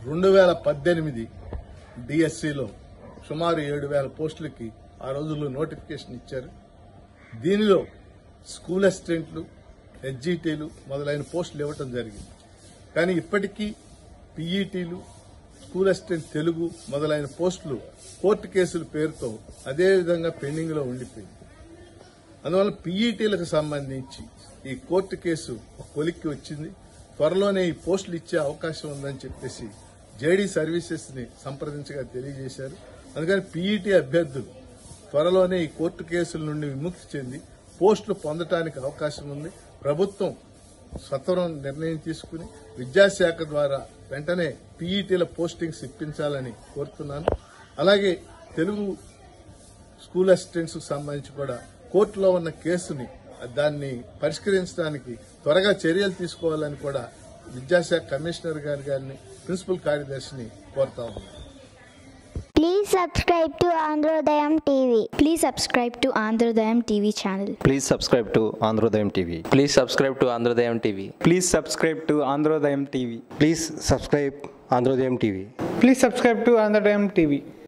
రెండు వేల పద్దెనిమిది డిఎస్సిలో సుమారు ఏడు వేల పోస్టులకి ఆ రోజుల్లో నోటిఫికేషన్ ఇచ్చారు దీనిలో స్కూల్ అసిస్టెంట్లు హెచ్జిటీలు మొదలైన పోస్టులు ఇవ్వటం జరిగింది కానీ ఇప్పటికీ పీఈటీలు స్కూల్ అసిస్టెంట్ తెలుగు మొదలైన పోస్టులు కోర్టు కేసుల పేరుతో అదే విధంగా పెండింగ్ లో ఉండిపోయింది అందువల్ల పీఈటీలకు సంబంధించి ఈ కోర్టు కేసు ఒక కొలిక్కి వచ్చింది త్వరలోనే ఈ పోస్టులు ఇచ్చే అవకాశం ఉందని చెప్పేసి జేడీ సర్వీసెస్ ని సంప్రదించగా తెలియజేశారు అందుకని పీఈటీ అభ్యర్థులు త్వరలోనే ఈ కోర్టు కేసుల నుండి విముక్తి చెంది పోస్టులు పొందటానికి అవకాశం ఉంది ప్రభుత్వం సత్వరం నిర్ణయం తీసుకుని విద్యాశాఖ ద్వారా వెంటనే పీఈటీల పోస్టింగ్స్ ఇప్పించాలని కోరుతున్నాను అలాగే తెలుగు స్కూల్ అసిస్టెంట్స్ సంబంధించి కూడా కోర్టులో ఉన్న కేసుని దాన్ని పరిష్కరించడానికి త్వరగా చర్యలు తీసుకోవాలని కూడా విద్యాశాఖ కమిషనర్ గారి గారిని ప్రిన్సిపల్ కార్యదర్శిని కోరుతా ఉన్నాను Please subscribe to Androdayam TV. Please subscribe to Androdayam TV channel. Please subscribe to Androdayam TV. Please subscribe to Androdayam TV. Please subscribe to Androdayam TV. Please subscribe Androdayam TV. Please subscribe to Androdayam TV.